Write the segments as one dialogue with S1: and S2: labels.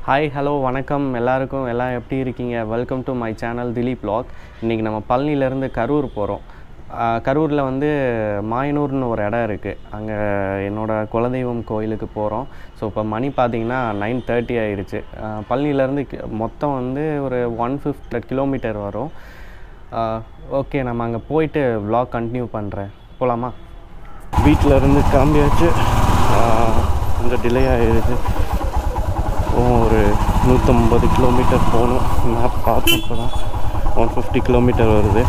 S1: hi hello வணக்கம் எல்லாருக்கும் எல்லாம் எப்படி இருக்கீங்க welcome to my channel Dilip vlog இன்றைக்கி நம்ம பழனிலேருந்து கரூர் போகிறோம் கரூரில் வந்து மாயனூர்னு ஒரு இடம் இருக்குது அங்கே என்னோடய குலதெய்வம் கோயிலுக்கு போகிறோம் ஸோ இப்போ மணி பார்த்தீங்கன்னா நைன் தேர்ட்டி ஆயிடுச்சு ஆஹ் பழனிலேருந்து கி- மொத்தம் வந்து ஒரு ஒன் ஃபிஃப்டி கிலோமீட்டர் வரும் ஓகே நம்ம அங்கே போயிட்டு vlog கண்டினியூ பண்ணுறேன் போகலாமா வீட்டில் இருந்து கிளம்பியாச்சு ஆஹ் கொஞ்சம் டிலே ஆயிடுச்சு ஒரு நூற்றம்பது கிலோமீட்டர் போகணும் மேப் பார்த்தேன் இப்போ தான் ஒன் ஃபிஃப்டி கிலோமீட்டர் வருது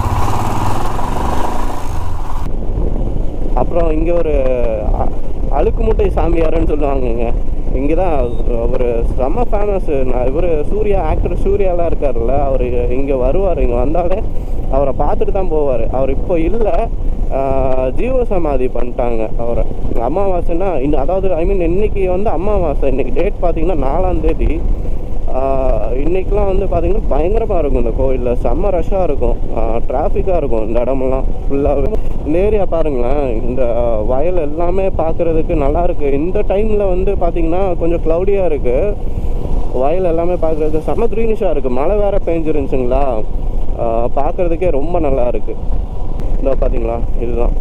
S1: அப்புறம் இங்கே ஒரு அ- அழுக்கு முட்டை சாமியாருன்னு சொல்லுவாங்கங்க இங்கே தான் அவர் செம்ம ஃபேமஸ் இவர் சூர்யா ஆக்டர் சூர்யாலாம் இருக்கார்ல அவர் இங்கே வருவார் இங்கே வந்தாலே அவரை பார்த்துட்டு தான் போவார் அவர் இப்போ இல்லை ஜீவ சமாதி பண்ணிட்டாங்க அவரை அமாவாசைன்னா இன்னும் அதாவது ஐ மீன் இன்னைக்கு வந்து அமாவாசை இன்னைக்கு டேட் பார்த்தீங்கன்னா நாலாம் தேதி ஆஹ் இன்னைக்கெலாம் வந்து பார்த்தீங்கன்னா பயங்கரமாக இருக்கும் இந்த கோயிலில் செம்ம ரஷ்ஷாக இருக்கும் டிராஃபிக்காக இருக்கும் இந்த இடமெல்லாம் ஃபுல்லாகவே இந்த ஏரியா பாருங்களேன் இந்த வயல் எல்லாமே பார்க்குறதுக்கு நல்லா இருக்கு இந்த டைமில் வந்து பார்த்தீங்கன்னா கொஞ்சம் க்ளவுடியாக இருக்குது வயல் எல்லாமே பார்க்குறதுக்கு செம்ம க்ரீனிஷாக இருக்குது மழை வேற பெஞ்சிருந்துச்சுங்களா பார்க்குறதுக்கே ரொம்ப நல்லா இருக்குது இந்த பார்த்தீங்களா இதுதான்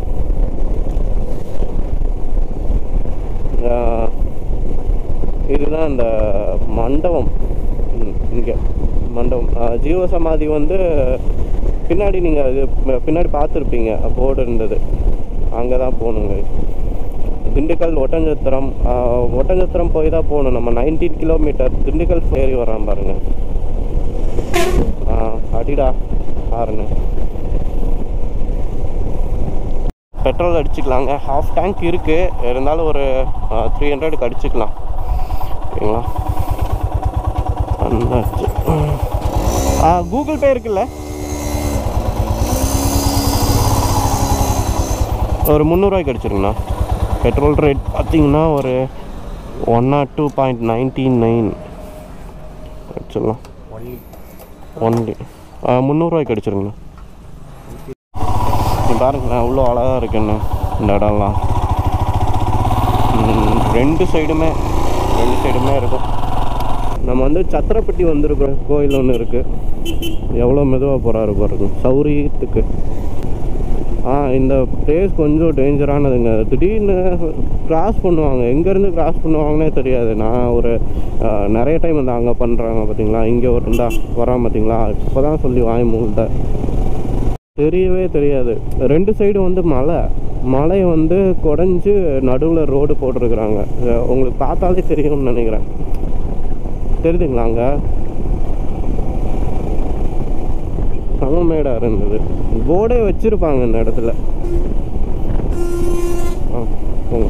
S1: ஆஹ் இதுதான் அந்த மண்டபம் இங்கே மண்டபம் ஆஹ் ஜீவ சமாதி வந்து பின்னாடி நீங்கள் இது ப- பின்னாடி பார்த்துருப்பீங்க போர்டு இருந்தது அங்கே தான் போகணுங்க திண்டுக்கல் ஒட்டஞ்சத்திரம் ஆஹ் ஒட்டஞ்சத்திரம் போய் தான் போகணும் நம்ம நைன்டீன் கிலோமீட்டர் திண்டுக்கல் ஏறி வரான் பாருங்க ஆ அடிடா பாருங்க பெட்ரோல் அடிச்சுக்கலாங்க ஹாஃப் டேங்க் இருக்குது இருந்தாலும் ஒரு த்ரீ ஹண்ட்ரடுக்கு அடிச்சுக்கலாம் ஓகேங்களா வந்தாச்சு ஆ கூகுள் பே இருக்குல்ல ஒரு முந்நூறுவாய்க்கு அடிச்சிருங்கண்ணா பெட்ரோல் ரேட் பார்த்தீங்கன்னா ஒரு one nought two point nineteen nine அடிச்சிடலாம் ஒன்லி முந்நூறுவாய்க்கு அடிச்சிருங்கண்ணா நீ பாருங்களேன் அவ்வளோ அழகாக இருக்குண்ணே இந்த இடம்லாம் ம், ரெண்டு சைடுமே ரெண்டு சைடுமே இருக்கும் நம்ம வந்து சத்திரப்பட்டி வந்திருக்கிறோம் கோயில் ஒன்று இருக்குது எவ்வளோ மெதுவாக போகிறாரு பாருங்க சௌரியத்துக்கு ஆ இந்த பிளேஸ் கொஞ்சம் டேஞ்சரானதுங்க திடீர்னு கிராஸ் பண்ணுவாங்க எங்கேருந்து கிராஸ் பண்ணுவாங்கன்னே தெரியாது நான் ஒரு ஆ, நிறைய டைம் வந்து அங்கே பண்ணுறாங்க பார்த்தீங்களா இங்கே ஒரு இருந்தா வரான் பார்த்தீங்களா இப்போ தான் சொல்லி வாங்கி மூழ்கிட்டேன் தெரியவே தெரியாது ரெண்டு சைடும் வந்து மலை மலை வந்து குடஞ்சி நடுவில் ரோடு போட்டிருக்கிறாங்க அஹ் உங்களுக்கு பார்த்தாலே தெரியும்னு நினைக்கிறேன் தெரியுதுங்களா அங்கே சமமேடாக இருந்தது போர்டே வச்சுருப்பாங்க இந்த இடத்துல ஆ போங்க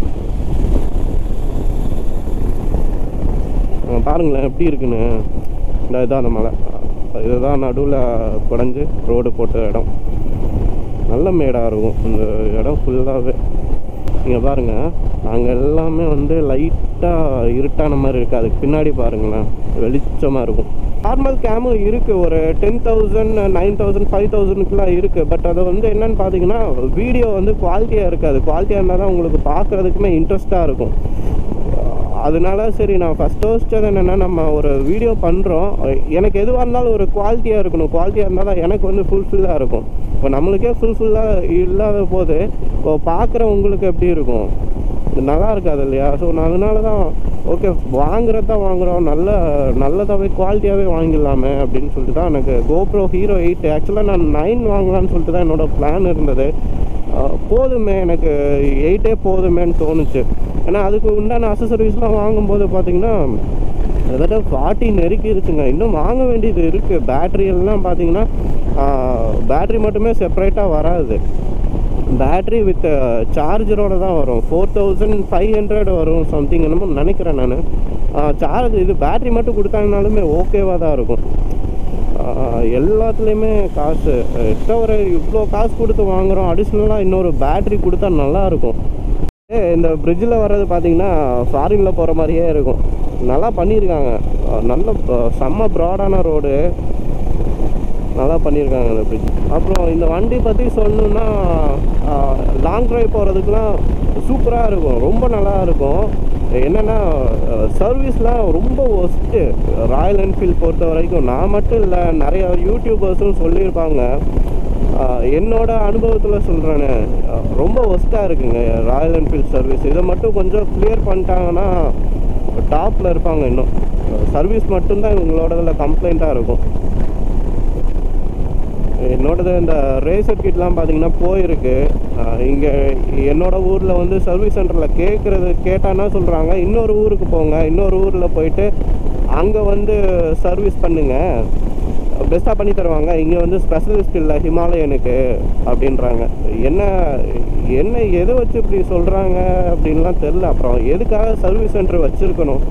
S1: ஆ, பாருங்களேன் எப்படி இருக்குன்னு இந்த இதான் அந்த மலை இதுதான் நடுவில் குடஞ்சி ரோடு போட்ட இடம் நல்ல மேடாக இருக்கும் இந்த இடம் ஃபுல்லாகவே நீங்கள் பாருங்கள் நாங்கள் எல்லாமே வந்து லைட்டாக இருட்டான மாதிரி இருக்குது அதுக்கு பின்னாடி பாருங்களேன் வெளிச்சமாக இருக்கும் நார்மல் கேமும் இருக்குது ஒரு ten thousand nine thousand five தௌசண்ட்க்குலாம் இருக்குது பட் அது வந்து என்னன்னு பார்த்தீங்கன்னா வீடியோ வந்து குவாலிட்டியாக இருக்காது குவாலிட்டியாக இருந்தால் தான் உங்களுக்கு பார்க்குறதுக்குமே இன்ட்ரெஸ்ட்டாக இருக்கும் அதனால சரி நான் ஃபஸ்ட் யோசிச்சது என்னென்னா நம்ம ஒரு வீடியோ பண்ணுறோம் எனக்கு எதுவாக இருந்தாலும் ஒரு குவாலிட்டியாக இருக்கணும் குவாலிட்டியாக இருந்தால் தான் எனக்கு வந்து ஃபுல்ஃபில்லாக இருக்கும் இப்போ நம்மளுக்கே ஃபுல்ஃபில்லாக இல்லாத போது இப்போ பார்க்குறவங்களுக்கு எப்படி இருக்கும் இது நல்லா இருக்காது இல்லையா ஸோ நான் அதனால தான் ஓகே வாங்குறது தான் வாங்குகிறோம் நல்ல நல்லதாகவே குவாலிட்டியாகவே வாங்கிடலாமே அப்படின்னு சொல்லிட்டு தான் எனக்கு கோப்ரோ ஹீரோ எயிட் ஆக்சுவலாக நான் நைன் வாங்கலாம்னு சொல்லிட்டு தான் என்னோட பிளான் இருந்தது அஹ் போதுமே எனக்கு எயிட்டே போதுமேன்னு தோணுச்சு ஏன்னா அதுக்கு உண்டான அசசரிஸ்லாம் வாங்கும்போது பார்த்தீங்கன்னா கிட்டத்தட்ட ஃபார்ட்டி நெருக்கி இருக்குங்க இன்னும் வாங்க வேண்டியது இருக்குது பேட்ரி எல்லாம் பார்த்தீங்கன்னா பேட்ரி மட்டுமே செப்பரேட்டாக வராது பேட்ரி வித் சார்ஜரோட தான் வரும் ஃபோர் தௌசண்ட் ஃபைவ் ஹண்ட்ரட் வரும் சம்திங் என்னமோ நினைக்கிறேன் நான் சார்ஜ் இது பேட்ரி மட்டும் கொடுத்தாங்கனாலுமே ஓகேவாக தான் இருக்கும் ஆஹ் எல்லாத்துலேயுமே காசு எக்ஸ்ட்ரா ஒரு இவ்வளோ காசு கொடுத்து வாங்குகிறோம் அடிஷ்னலாக இன்னொரு பேட்ரி கொடுத்தா நல்லா இருக்கும் ஏ, இந்த பிரிட்ஜில் வர்றது பார்த்தீங்கன்னா ஃபாரினில் போகிற மாதிரியே இருக்கும் நல்லா பண்ணியிருக்காங்க ஆஹ் நல்ல ஆஹ் செம்ம ப்ராடான ரோடு நல்லா பண்ணியிருக்காங்க இந்த பிரிட்ஜ் அப்புறம் இந்த வண்டி பற்றி சொல்லணுன்னா லாங் ட்ரைவ் போகிறதுக்குலாம் சூப்பராக இருக்கும் ரொம்ப நல்லா இருக்கும் என்னென்னா சர்வீஸ்லாம் ரொம்ப ஒஸ்ட்டு ராயல் என்ஃபீல்ட் பொறுத்த வரைக்கும் நான் மட்டும் இல்லை நிறைய யூடியூபர்ஸும் சொல்லியிருப்பாங்க அஹ், என்னோட அனுபவத்தில் சொல்கிறேன்னு ரொம்ப ஒஸ்ட்டாக இருக்குங்க ராயல் என்ஃபீல்ட் சர்வீஸ் இதை மட்டும் கொஞ்சம் கிளியர் பண்ணிட்டாங்கன்னா டாப்பில் இருப்பாங்க இன்னும் சர்வீஸ் மட்டும்தான் இவங்களோட இதில் கம்ப்ளைண்ட்டாக இருக்கும் என்னோடது இந்த ரேசர் கிட்லாம் பார்த்தீங்கன்னா போயிருக்கு இங்கே என்னோட ஊரில் வந்து சர்வீஸ் சென்டரில் கேட்குறது கேட்டான்னா சொல்கிறாங்க இன்னொரு ஊருக்கு போங்க இன்னொரு ஊரில் போயிட்டு அங்கே வந்து சர்வீஸ் பண்ணுங்க பெஸ்ட்டாக பண்ணி தருவாங்க இங்கே வந்து ஸ்பெஷலிஸ்ட் இல்லை ஹிமாலயனுக்கு அப்படின்றாங்க என்ன என்ன எதை வச்சு இப்படி சொல்கிறாங்க அப்படின்லாம் தெரில அப்புறம் எதுக்காக சர்வீஸ் சென்டர் வச்சுருக்கணும்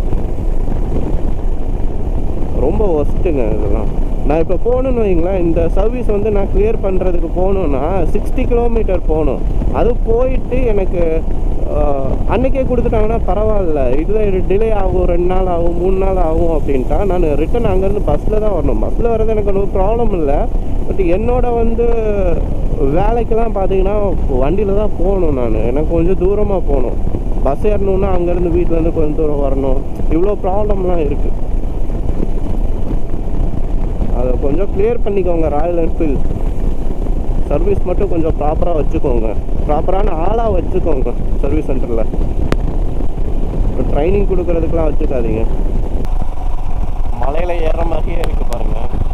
S1: ரொம்ப ஒஸ்ட்டுங்க இதெல்லாம் நான் இப்போ போகணுன்னு வைங்களேன் இந்த சர்வீஸ் வந்து நான் கிளியர் பண்ணுறதுக்கு போகணுன்னா சிக்ஸ்டி கிலோமீட்டர் போகணும் அது போயிட்டு எனக்கு ஆஹ், அன்னைக்கே கொடுத்துட்டாங்கன்னா பரவாயில்ல இதில் டிலே ஆகும் ரெண்டு நாள் ஆகும் மூணு நாள் ஆகும் அப்படின்ட்டா நான் ரிட்டன் அங்கேருந்து பஸ்ஸில் தான் வரணும் பஸ்ஸில் வர்றது எனக்கு ஒன்றும் ப்ராப்ளம் இல்லை பட் என்னோட வந்து வேலைக்கெல்லாம் பார்த்தீங்கன்னா வண்டியில் தான் போகணும் நான் எனக்கு கொஞ்சம் தூரமாக போகணும் பஸ் ஏறணுன்னா அங்கேருந்து வீட்டிலேருந்து கொஞ்சம் தூரம் வரணும் இவ்வளோ ப்ராப்ளம்லாம் இருக்குது அதை கொஞ்சம் கிளியர் பண்ணிக்கோங்க ராயல் என்ஃபீல்ட் சர்வீஸ் மட்டும் கொஞ்சம் ப்ராப்பராக வச்சுக்கோங்க ப்ராப்பரான ஆளாக வச்சுக்கோங்க சர்வீஸ் சென்டரில் ட்ரைனிங் கொடுக்கறதுக்கெலாம் வச்சுக்காதீங்க மலையில் ஏறுற மாதிரியே இருக்கு பாருங்க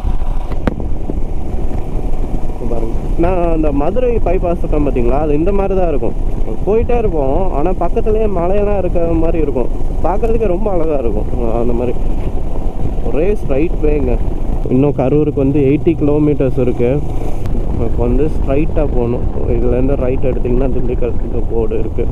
S1: இங்க பாருங்க நான் அந்த மதுரை பைபாஸ் இருக்கேன் பார்த்தீங்களா அது இந்த மாதிரி தான் இருக்கும் போயிட்டே இருப்போம் ஆனால் பக்கத்துலேயே மலையெல்லாம் இருக்கிற மாதிரி இருக்கும் பார்க்குறதுக்கு ரொம்ப அழகாக இருக்கும் அந்த மாதிரி ஒரே ஸ்ட்ரைட் வேங்க இன்னும் கரூருக்கு வந்து எயிட்டி கிலோமீட்டர்ஸ் இருக்குது இப்போ வந்து ஸ்ட்ரைட்டாக போகணும் இதுலேருந்து ரைட் எடுத்திங்கன்னா திண்டுக்கல் போர்டு இருக்குது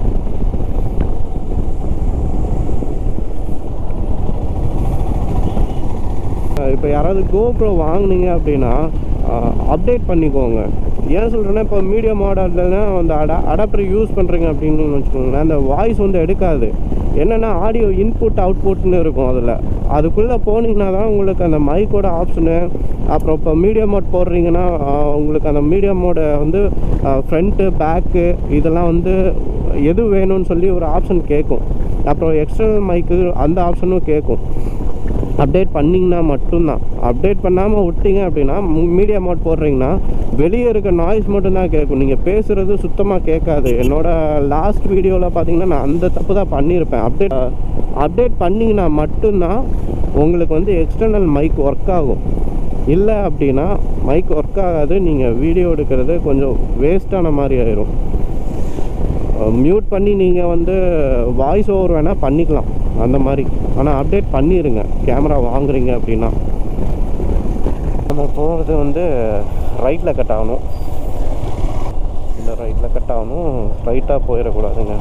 S1: இப்போ யாராவது கோப்ரோ வாங்குனீங்க அப்படின்னா அப்டேட் பண்ணிக்கோங்க ஏன் சொல்கிறேன்னா இப்போ மீடியம் மாடல்லாம் அந்த அட அடாப்டர் யூஸ் பண்ணுறீங்க அப்படின்னு வச்சுக்கோங்களேன் அந்த வாய்ஸ் வந்து எடுக்காது என்னென்னா ஆடியோ இன்புட் அவுட்புட்னு இருக்கும் அதில் அதுக்குள்ளே போனீங்கன்னா தான் உங்களுக்கு அந்த மைக்கோட ஆப்ஷனு அப்புறம் இப்போ மீடியம் மோட் போடுறீங்கன்னா ஆஹ், உங்களுக்கு அந்த மீடியம் மோட வந்து ஃப்ரண்ட்டு பேக்கு இதெல்லாம் வந்து எது வேணும்னு சொல்லி ஒரு ஆப்ஷன் கேட்கும் அப்புறம் எக்ஸ்டர்னல் மைக்கு அந்த ஆப்ஷனும் கேட்கும் அப்டேட் பண்ணிங்கன்னா மட்டும்தான் அப்டேட் பண்ணாமல் விட்டீங்க அப்படின்னா மீடியா மோட் போடுறீங்கன்னா வெளியே இருக்க நாய்ஸ் மட்டும்தான் கேட்கும் நீங்கள் பேசுகிறது சுத்தமாக கேட்காது என்னோட லாஸ்ட் வீடியோவில் பார்த்தீங்கன்னா நான் அந்த தப்பு தான் பண்ணியிருப்பேன் அப்டேட் அப்டேட் பண்ணிங்கன்னா மட்டும்தான் உங்களுக்கு வந்து எக்ஸ்டர்னல் மைக் ஒர்க் ஆகும் இல்லை அப்படின்னா மைக் ஒர்க் ஆகாது நீங்கள் வீடியோ எடுக்கிறது கொஞ்சம் வேஸ்ட்டான மாதிரி ஆயிரும் மியூட் பண்ணி நீங்கள் வந்து வாய்ஸ் ஓவர் வேணால் பண்ணிக்கலாம் அந்த மாதிரி ஆனால் அப்டேட் பண்ணிடுங்க கேமரா வாங்குறீங்க அப்படின்னா நம்ம போகிறது வந்து ரைட்டில் கட் ஆகணும் இந்த ரைட்டில் கட் ஆகணும் ரைட்டாக போயிடக்கூடாதுங்க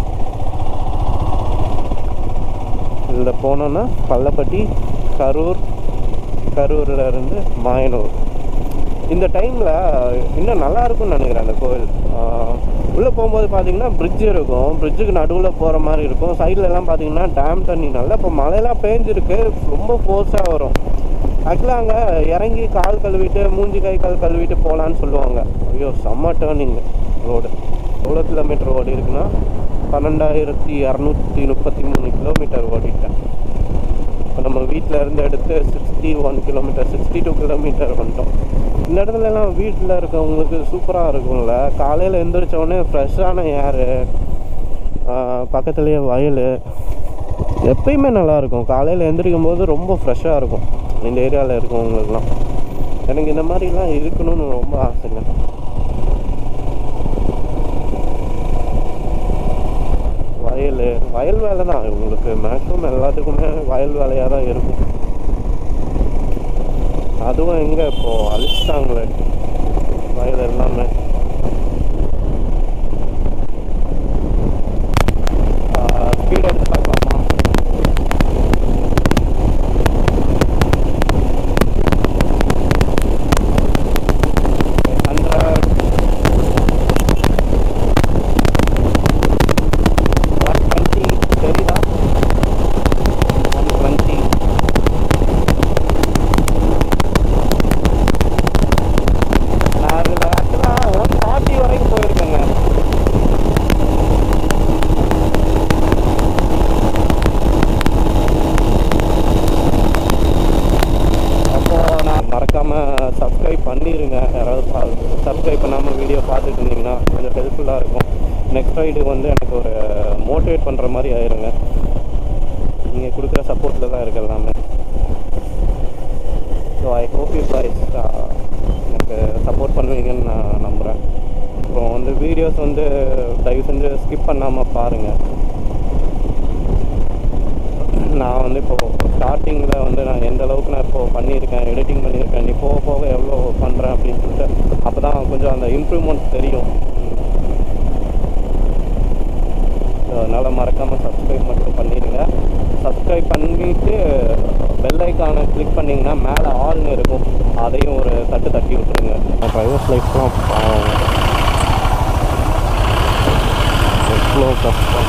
S1: இதில் போனோன்னா பள்ளப்பட்டி கரூர் கரூரில் இருந்து மாயனூர் இந்த டைமில் இன்னும் நல்லா இருக்கும்னு நினைக்கிறேன் அந்த கோவில் உள்ளே போகும்போது பார்த்தீங்கன்னா பிரிட்ஜ் இருக்கும் பிரிட்ஜுக்கு நடுவில் போகிற மாதிரி இருக்கும் சைடுல எல்லாம் பார்த்தீங்கன்னா டேம் தண்ணி நல்லா இப்போ மழையெல்லாம் பேஞ்சிருக்கு ரொம்ப ஃபோர்ஸாக வரும் ஆக்சுவலாக அங்கே இறங்கி கால் கழுவிட்டு மூஞ்சி கை கால் கழுவிட்டு போகலான்னு சொல்லுவாங்க ஐயோ செம்ம டேர்னிங் ரோடு எவ்வளோ கிலோமீட்டர் ஓடி இருக்குன்னா பன்னெண்டாயிரத்தி இரநூத்தி முப்பத்தி மூணு கிலோமீட்டர் ஓடிட்டேன் இப்போ நம்ம வீட்டில் இருந்து எடுத்து sixty one kilometre sixty two kilometre வந்துட்டோம் இந்த இடத்துல எல்லாம் வீட்டில் இருக்கவங்களுக்கு சூப்பராக இருக்கும்ல காலையில் எந்திரிச்ச உடனே ஃப்ரெஷ்ஷான ஏரு பக்கத்துலேயே வயல் எப்பயுமே நல்லா இருக்கும் காலையில் எந்திரிக்கும் போது ரொம்ப ஃப்ரெஷ்ஷாக இருக்கும் இந்த ஏரியாவில் இருக்கவங்களுக்குலாம் எனக்கு இந்த மாதிரிலாம் இருக்கணும்னு ரொம்ப ஆசைங்க வயல் வயல் வேலை தான் இவங்களுக்கு மேக்ஸிமம் எல்லாத்துக்குமே வயல் வேலையாக தான் இருக்கும் அதுவும் எங்கே இப்போ அழிச்சிட்டாங்களே வயல் எல்லாமே ஸ்பீட் எடுத்து பார்க்கலாமா ஹண்ட்ரட் ஒன் டுவெண்ட்டி தெரியுதா ஒன் டுவெண்ட்டி நான் அதில் ஆக்சுவலாக ஒன் ஃபார்ட்டி வரைக்கும் பார்த்துட்டு இருந்தீங்கன்னா கொஞ்சம் ஹெல்ப்ஃபுல்லாக இருக்கும் நெக்ஸ்ட் ரைடு வந்து எனக்கு ஒரு மோட்டிவேட் பண்ணுற மாதிரி ஆயிருங்க நீங்கள் கொடுக்குற சப்போர்ட்டில் தான் இருக்கு எல்லாமே so I hope you guys uh, எனக்கு சப்போர்ட் பண்ணுவீங்கன்னு நான் நம்புகிறேன் அப்புறம் வந்து வீடியோஸ் வந்து தயவு செஞ்சு ஸ்கிப் பண்ணாமல் பாருங்கள் நான் வந்து இப்போது ஸ்டார்டிங்கில் வந்து நான் எந்த அளவுக்கு நான் இப்போ பண்ணியிருக்கேன் எடிட்டிங் பண்ணியிருக்கேன் நீ போக போக எவ்வளோ பண்ணுறேன் அப்படின்னு சொல்லிட்டு அப்போ தான் கொஞ்சம் அந்த இம்ப்ரூவ்மெண்ட் தெரியும் ஸோ அதனால் மறக்காமல் சப்ஸ்கிரைப் மட்டும் பண்ணிடுங்க சப்ஸ்கிரைப் பண்ணிவிட்டு பெல் ஐக்கானை கிளிக் பண்ணிங்கன்னா மேலே ஆல்னு இருக்கும் அதையும் ஒரு தட்டு தட்டி விட்டுருங்க ட்ரைவர்ஸ் லைஃப்லாம் எவ்வளோ கஷ்டம்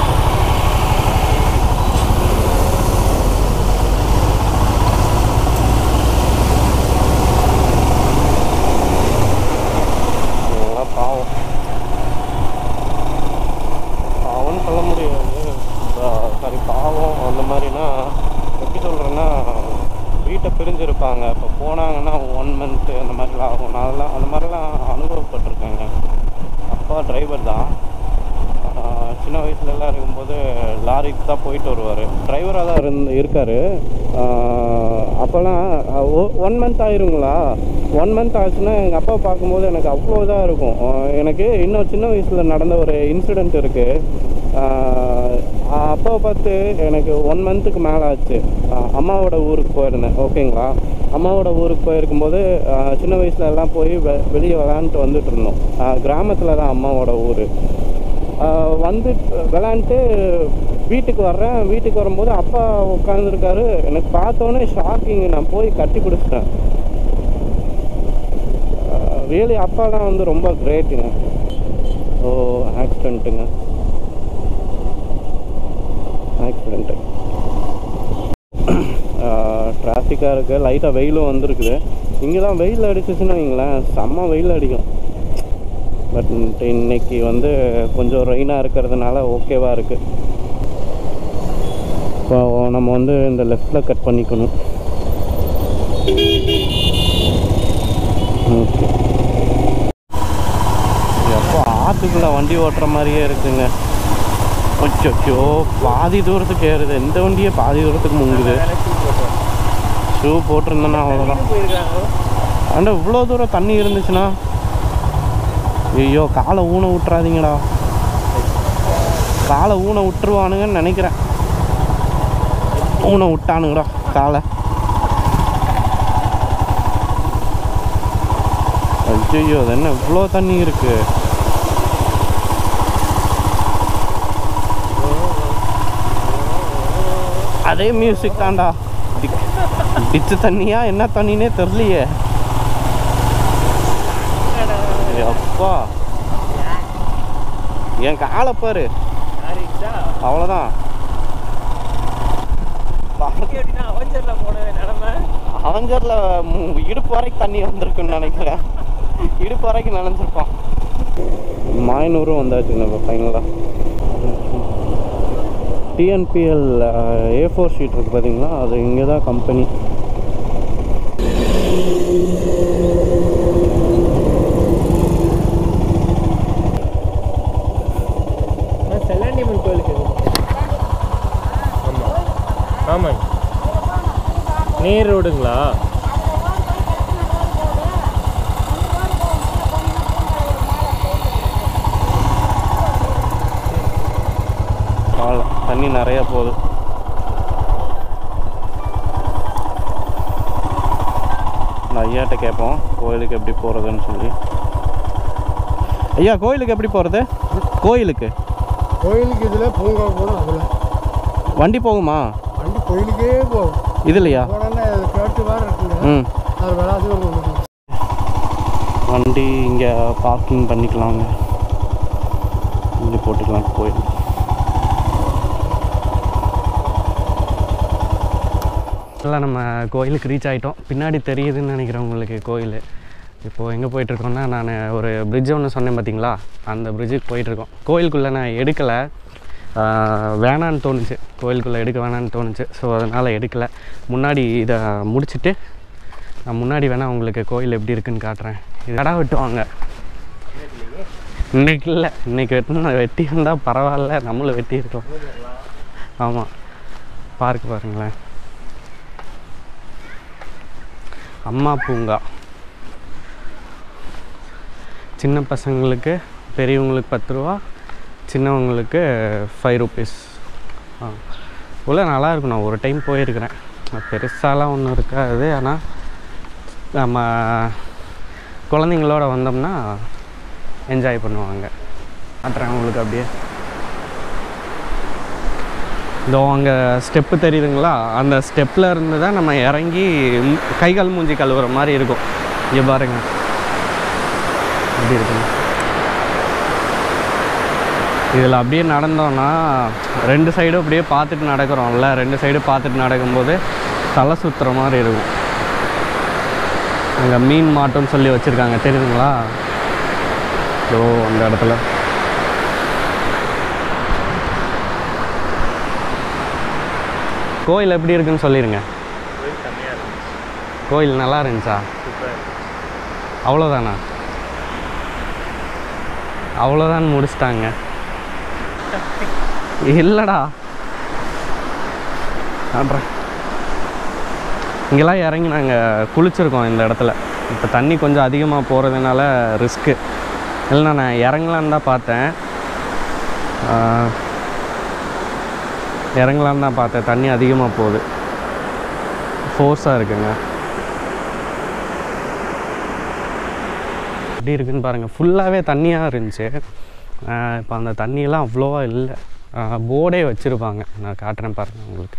S1: இவங்கெல்லாம் பாவம் பாவம்னு சொல்ல முடியாது சாரி பாவம் அந்த மாதிரினா எப்படி சொல்கிறேன்னா வீட்டை பிரிஞ்சிருப்பாங்க இப்போ போனாங்கன்னா ஒன் மந்த்து அந்த மாதிரிலாம் ஆகும் நான் அதெல்லாம் அந்த மாதிரிலாம் அனுபவப்பட்டிருக்கேங்க அப்பா டிரைவர் தான் ஆஹ் சின்ன வயசுலலாம் இருக்கும்போது லாரிக்கு தான் போயிட்டு வருவார் டிரைவராக தான் இருந்து இருக்கார் அப்போல்லாம் ஒன் மந்த் ஆயிருங்களா ஒன் மந்த் ஆச்சுன்னா எங்கள் அப்பா பார்க்கும்போது எனக்கு அவ்வளோ இதாக இருக்கும் ஆஹ் எனக்கு இன்னும் சின்ன வயசில் நடந்த ஒரு இன்சிடெண்ட் இருக்குது அப்பாவை பார்த்து எனக்கு ஒன் மந்த்துக்கு மேலே ஆச்சு ஆஹ் அம்மாவோட ஊருக்கு போயிருந்தேன் ஓகேங்களா அம்மாவோட ஊருக்கு போயிருக்கும்போது ஆஹ் சின்ன வயசுல எல்லாம் போய் வெ வெளியே விளையாண்டுட்டு வந்துட்டு இருந்தோம் கிராமத்தில் தான் அம்மாவோட ஊர் ஆஹ் வந்து விளாண்டுட்டு வீட்டுக்கு வர்றேன் வீட்டுக்கு வரும்போது அப்பா உட்காந்துருக்காரு எனக்கு பார்த்தோன்னே ஷாக்கிங் நான் போய் கட்டி பிடிச்சிட்டேன் ரியலி அப்பாலாம் வந்து ரொம்ப கிரேட்டுங்க ஓ ஆக்சிடெண்ட்டுங்க ஆக்சிடெண்ட்டு டிராஃபிக்காக இருக்குது லைட்டாக வெயிலும் வந்திருக்குது இங்கெல்லாம் வெயில் அடிச்சிச்சுன்னு வைங்களேன் செம்ம வெயில் அடிக்கும் பட் இன்னைக்கு வந்து கொஞ்சம் ரெயினாக இருக்கிறதுனால ஓகேவாக இருக்குது இப்போ நம்ம வந்து இந்த லெஃப்டில் கட் பண்ணிக்கணும் ஓகே எப்போ ஆற்றுக்குள்ளே வண்டி ஓட்டுற மாதிரியே இருக்குங்க அச்சோ பாதி தூரத்துக்கு ஏறுது எந்த வண்டியே பாதி தூரத்துக்கு முங்குது ஷூ போட்டிருந்தேன்னா அவ்வளோதான் ஆண்டா இவ்வளோ தூரம் தண்ணி இருந்துச்சுன்னா ஐயோ காலை ஊன விட்றாதீங்கடா காலை ஊன விட்டுருவானுங்கன்னு நினைக்கிறேன் ஊன விட்டானுங்கடா காலை ஐயோ அது என்ன இவ்வளோ தண்ணி இருக்கு அதே மியூசிக் தான்டா டிச்சு தண்ணியா என்ன தண்ணினே தெரியலையே அப்பா என் காலை பாரு அவ்வளோதான் அவஞ்சரில் இடுப்பு வரைக்கும் தண்ணி வந்திருக்குன்னு நினைக்கிறேன் இடுப்பு வரைக்கும் நனைஞ்சிருப்பான் மாயனூரும் வந்தாச்சுங்க இப்போ ஃபைனலாக டிஎன்பிஎல் ஏ ஃபோர் ஷீட் இருக்குது பார்த்தீங்களா அது இங்கே தான் கம்பெனி
S2: செல்லாண்டியம்மன் கோயிலுக்கு ஆமாம் ஆமாங்க நேர் ரோடுங்களா
S1: அவ்வளோ தண்ணி நிறையா போகுது நான் ஐயாட்ட கேட்போம் கோயிலுக்கு எப்படி போகிறதுன்னு சொல்லி ஐயா கோயிலுக்கு எப்படி போகிறது கோயிலுக்கு
S3: கோயிலுக்கு இதில் பூங்கா போகணும் அதில்
S1: வண்டி போகுமா
S3: வண்டி கோயிலுக்கே போகும்
S1: இதுலையா
S3: உடனே அது கேட்டு வேறு இருக்குங்க
S1: ம்
S3: அது விளாட்டு உங்களுக்கு
S1: வண்டி இங்கே பார்க்கிங் பண்ணிக்கலாங்க இங்கே போட்டுக்கலாம் கோயில் எல்லாம் நம்ம கோயிலுக்கு ரீச் ஆகிட்டோம் பின்னாடி தெரியுதுன்னு நினைக்கிறேன் உங்களுக்கு கோயில் இப்போது எங்கே போயிட்டுருக்கோம்னா நான் ஒரு bridge ஒன்று சொன்னேன் பார்த்தீங்களா அந்த பிரிட்ஜுக்கு போயிட்டுருக்கோம் கோயிலுக்குள்ளே நான் எடுக்கலை வேணான்னு தோணுச்சு கோயிலுக்குள்ளே எடுக்க வேணான்னு தோணுச்சு ஸோ அதனால் எடுக்கலை முன்னாடி இதை முடிச்சுட்டு நான் முன்னாடி வேணால் உங்களுக்கு கோயில் எப்படி இருக்குன்னு காட்டுறேன் இது கடா வெட்டுவாங்க இன்னைக்கு இல்லை இன்னைக்கு வெட்டினா வெட்டி இருந்தால் பரவாயில்ல நம்மளும் வெட்டி இருக்கலாம் ஆமாம் பார்க் பாருங்களேன் அம்மா பூங்கா சின்ன பசங்களுக்கு பெரியவங்களுக்கு பத்து ரூபா சின்னவங்களுக்கு ஃபைவ் ருபீஸ் ஆ உள்ள நல்லா இருக்கும் நான் ஒரு டைம் போயிருக்கிறேன் பெருசாலாம் ஒன்றும் இருக்காது ஆனால் நம்ம குழந்தைங்களோட வந்தோம்னா என்ஜாய் பண்ணுவாங்க காட்டுறேன் உங்களுக்கு அப்படியே இதோ அங்கே ஸ்டெப்பு தெரியுதுங்களா அந்த ஸ்டெப்பில் இருந்து தான் நம்ம இறங்கி ம்- கை கால் மூஞ்சி கழுவுற மாதிரி இருக்கும் இங்கே பாருங்க எப்படி இருக்குங்க இதில் அப்படியே நடந்தோன்னா ரெண்டு சைடும் அப்படியே பார்த்துட்டு நடக்கிறோம்ல ரெண்டு சைடு பார்த்துட்டு நடக்கும்போது தலை சுற்றுற மாதிரி இருக்கும் அங்கே மீன் மாட்டோன்னு சொல்லி வச்சுருக்காங்க தெரியுதுங்களா ஓ அந்த இடத்துல கோயில் எப்படி இருக்குன்னு சொல்லிடுங்க
S2: கோயில் செம்மையாக இருந்துச்சு
S1: கோயில் நல்லா இருந்துச்சா
S2: சூப்பராக
S1: அவ்வளோதானா அவ்வளோதான் முடிச்சிட்டாங்க இல்லைடா காட்டுறேன் இங்கெல்லாம் இறங்கி நாங்கள் குளிச்சிருக்கோம் இந்த இடத்துல இப்போ தண்ணி கொஞ்சம் அதிகமாக போகிறதுனால ரிஸ்க்கு இல்லைனா நான் இறங்கலான்னு தான் பார்த்தேன் ஆஹ், இறங்கலான்னு தான் பார்த்தேன் தண்ணி அதிகமாக போகுது ஃபோர்ஸாக இருக்குங்க எப்படி இருக்குன்னு பாருங்கள் ஃபுல்லாகவே தண்ணியாக இருந்துச்சு இப்போ அந்த தண்ணியெல்லாம் அவ்வளோவா இல்லை போர்டே வச்சுருப்பாங்க நான் காட்டுறேன் பாருங்கள் உங்களுக்கு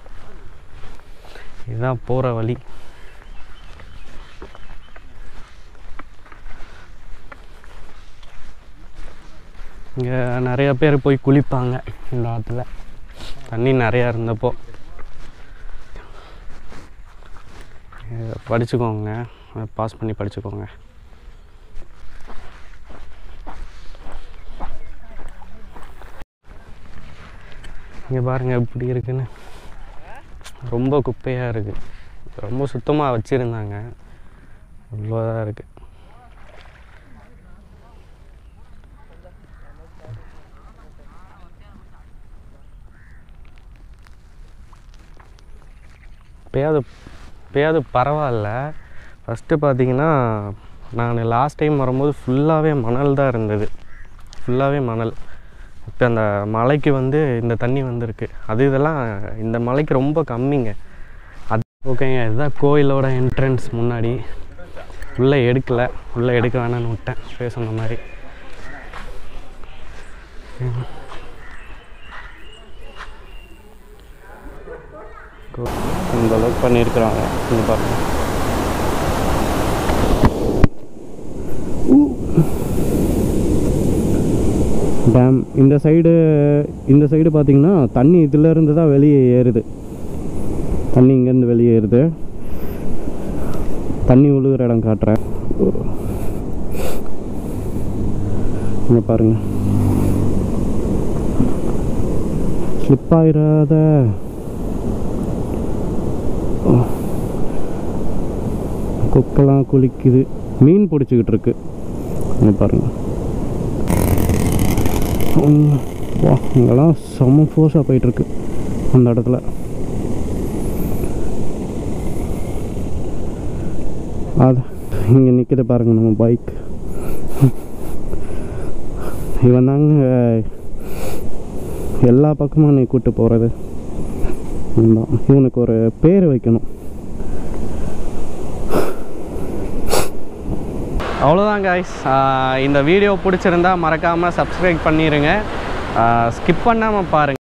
S1: இதுதான் போகிற வழி இங்கே நிறைய பேர் போய் குளிப்பாங்க இந்த ஆற்றுல தண்ணி நிறையா இருந்தப்போ இதை படிச்சுக்கோங்க பாஸ் பண்ணி படிச்சுக்கோங்க இங்கே பாருங்கள் எப்படி இருக்குன்னு ரொம்ப குப்பையாக இருக்குது ரொம்ப சுத்தமாக வச்சுருந்தாங்க இவ்வளோதான் இருக்குது இப்போயாவது இப்போயாவது பரவாயில்ல ஃபஸ்ட்டு பார்த்தீங்கன்னா நான் லாஸ்ட் டைம் வரும்போது ஃபுல்லாகவே மணல் தான் இருந்தது ஃபுல்லாகவே மணல் இப்போ அந்த மலைக்கு வந்து இந்த தண்ணி வந்திருக்கு அது இதெல்லாம் இந்த மலைக்கு ரொம்ப கம்மிங்க அது ஓகேங்க இதுதான் கோயிலோட என்ட்ரன்ஸ் முன்னாடி உள்ளே எடுக்கலை உள்ளே எடுக்க வேணாம்னு விட்டேன் பேச சொன்ன மாதிரி இந்த அளவுக்கு பண்ணியிருக்கிறாங்க இங்கே பாருங்க டேம் இந்த சைடு இந்த சைடு பார்த்தீங்கன்னா தண்ணி இதிலேருந்து தான் வெளியே ஏறுது தண்ணி இங்கேருந்து வெளியே ஏறுது தண்ணி விழுகிற இடம் காட்டுறேன் இங்கே பாருங்க ஸ்லிப் ஆயிடாத கொக்கெல்லாம் குளிக்குது மீன் பிடிச்சிக்கிட்டு இருக்கு இங்கே பாருங்க உம், வா இங்கெல்லாம் செம்ம ஃபோர்ஸாக போயிட்டுருக்கு அந்த இடத்துல அது இங்கே நிற்கிது பாருங்க நம்ம பைக் இவன் தாங்க எல்லா பக்கமும் நீ கூட்டு போகிறது இவனுக்கு ஒரு பேர் வைக்கணும் அவ்வளோதான் காய்ஸ் இந்த வீடியோ பிடிச்சிருந்தா மறக்காமல் சப்ஸ்கிரைப் பண்ணிடுங்க ஸ்கிப் பண்ணாமல் பாருங்கள்